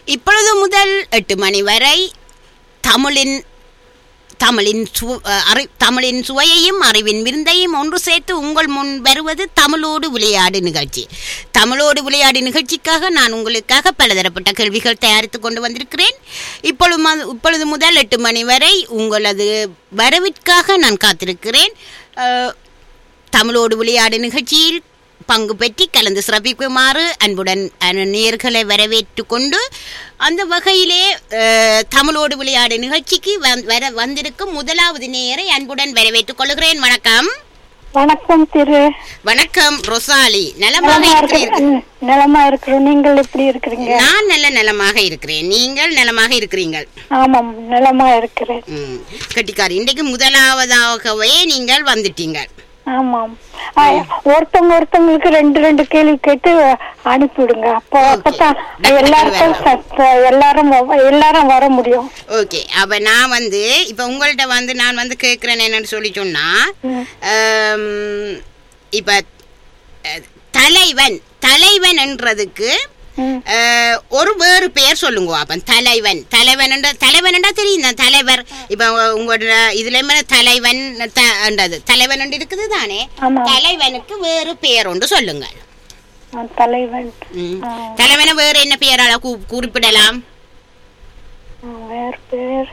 இப்பொழுது முதல் எட்டு மணி வரை தமிழின் தமிழின் சு அஹ், அறி தமிழின் சுவையையும் அறிவின் விருந்தையும் ஒன்று சேர்த்து உங்கள் முன் வருவது தமிழோடு விளையாடு நிகழ்ச்சி தமிழோடு விளையாடு நிகழ்ச்சிக்காக நான் உங்களுக்காக பலதரப்பட்ட கேள்விகள் தயாரித்து கொண்டு வந்திருக்கிறேன் இப்பொழுது ம- இப்பொழுது முதல் எட்டு மணி வரை உங்களது வரவிற்காக நான் காத்திருக்கிறேன் அஹ், தமிழோடு விளையாடு நிகழ்ச்சியில் பங்கு பெற்றி கலந்து சிறப்பிக்குமாறு அன்புடன் அஹ், நேயர்களை வரவேற்று கொண்டு அந்த வகையிலே அஹ், தமிழோடு விளையாடு நிகழ்ச்சிக்கு வந்- வர வந்திருக்கும் முதலாவது நேயரை அன்புடன் வரவேற்றுக் கொள்கிறேன் வணக்கம் வணக்கம் திரு வணக்கம் ரொசாலி நலமாக நலமா இருக்கிறீர்கள் இருக்கிற நலமா இருக்கிறோம் நீங்கள் எப்படி இருக்கிறீங்க நான் நல்ல நலமாக இருக்கிறேன் நீங்கள் நலமாக இருக்கிறீர்கள் ஆமாம் நலமா இருக்கிறேன் ம் கட்டிக்காரி இன்றைக்கு முதலாவதாகவே நீங்கள் வந்துட்டீங்க ஆமாம் ஆ, ஒருத்தவங்க ஒருத்தவங்களுக்கு ரெண்டு ரெண்டு கேள்வி கேட்டு அனுப்பிவிடுங்க அப்போ அப்பதான் எல்லாருக்கும் சத்த- எல்லாரும் வ- எல்லாரும் வர முடியும் ஓகே அப்ப நான் வந்து இப்ப உங்கள்ட்ட வந்து நான் வந்து கேட்கிறேன் என்னன்னு சொல்லி சொன்னா ஆம், இப்ப அஹ், தலைவன் தலைவன் என்றதுக்கு ம். அஹ், ஒரு வேறு பெயர் சொல்லுங்க அப்ப தலைவன் தலைவன் தலைவன் தெரியும் தான் தலைவர் இப்ப உங்க- உங்களோட இதுல என்ன தலைவன் த- என்றது தலைவன் என்று இருக்குது தானே ஆமா. தலைவனுக்கு வேறு பெயர் ஒன்று சொல்லுங்க ஆ, தலைவன் ம். ஆ. தலைவனை வேறு என்ன பெயரால கூ- குறிப்பிடலாம் ஆ, வேறு பேர்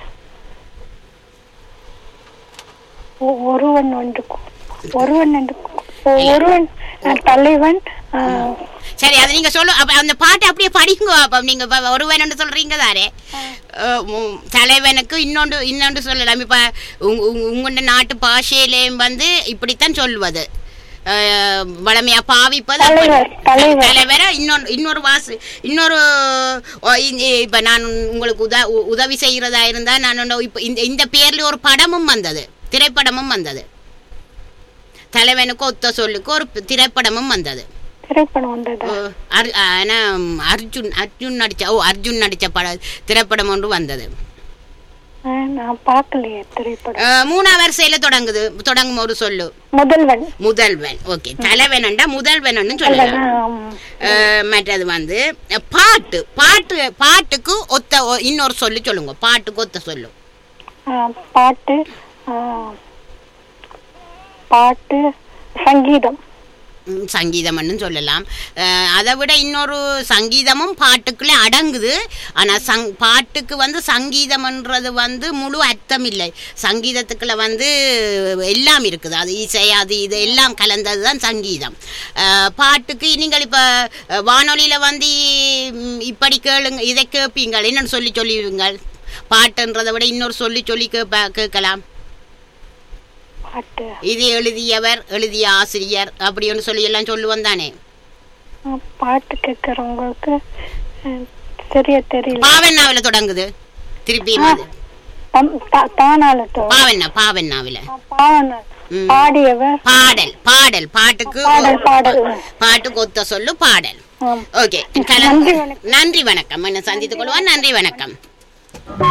ஒ- ஒருவன் ஒன்று கு- ஒருவன் என்று கு- ஒ- ஒருவன் ஆ, தலைவன் ஆ, சரி அது நீங்க சொல்லு அப்ப அந்த பாட்டை அப்படியே படிங்க அப்ப நீங்க இப்ப ஒருவன் சொல்றீங்க தானே அஹ் உம் தலைவனுக்கு இன்னொன்று இன்னொன்று சொல்லலாம் இப்ப உங்க- உங்க- உங்களோட நாட்டு பாஷையிலேயும் வந்து இப்படித்தான் சொல்லுவது அஹ் வளமையா பாவிப்பது அப்படி. தலைவர், தலைவர். தலைவரை இன்னொரு இன்னொரு வாசு இன்னொரு ஓ, இ- இப்ப நான் உங்களுக்கு உத உ- உதவி செய்யறதா இருந்தா நான் ஒண்ணு இப்ப இந்த இந்த பேர்ல ஒரு படமும் வந்தது திரைப்படமும் வந்தது தலைவனுக்கு ஒத்த சொல்லுக்கு ஒரு திரைப்படமும் வந்தது திரைப்படம் வந்ததா ஓ, அர்- ஆனா, ம், அர்ஜுன் அர்ஜுன் நடிச்ச ஓ அர்ஜுன் நடிச்ச பட திரைப்படம் ஒன்று வந்தது ஆ, நான் பார்க்கலையே திரைப்படம் அஹ், மூணாம் வரிசையில தொடங்குது தொடங்கும் ஒரு சொல்லு முதல்வன் முதல்வன் ஓகே தலைவன்டா முதல்வன் சொல்லலாம் ஆம். அஹ், மற்றது வந்து அஹ், பாட்டு பாட்டு பாட்டுக்கு ஒத்த ஒ- இன்னொரு சொல்லு சொல்லுங்க பாட்டுக்கு ஒத்த சொல்லு ஆ, பாட்டு ஆ, பாட்டு சங்கீதம் ம், சங்கீதம்னு சொல்லலாம் அஹ், அதை விட இன்னொரு சங்கீதமும் பாட்டுக்குள்ளே அடங்குது ஆனால் சங் பாட்டுக்கு வந்து சங்கீதம்ன்றது வந்து முழு அர்த்தம் இல்லை சங்கீதத்துக்குள்ள வந்து எல்லாம் இருக்குது அது இசை அது இது எல்லாம் கலந்தது தான் சங்கீதம் அஹ், பாட்டுக்கு நீங்கள் இப்போ வானொலியில் வந்து ம், இப்படி கேளுங்க இதை கேட்பீங்கள் என்னன்னு சொல்லி சொல்லுவீங்கள் பாட்டுன்றதை விட இன்னொரு சொல்லி சொல்லி கேட்ப கேட்கலாம் பாட்டு இது எழுதியவர் எழுதிய ஆசிரியர் அப்படின்னு சொல்லி எல்லாம் சொல்லுவோம் தானே ஆ, பாட்டு கேட்கறவங்களுக்கு ஆ, சரியா தெரியல பாவண்ணாவில தொடங்குது திருப்பி அது. தம்- தா- தானாலத்தோ பாவண்ணா பாவண்ணாவில பாவன ம். பாடியவர் பாடல் பாடல் பாட்டுக்கு பாடல் பாடல் பாட்டுக்கு ஒத்த சொல்லு பாடல் ஆம். ஓகே நன்றி வணக்கம். நன்றி வணக்கம் என்ன சந்தித்துக் கொள்வோம் நன்றி வணக்கம்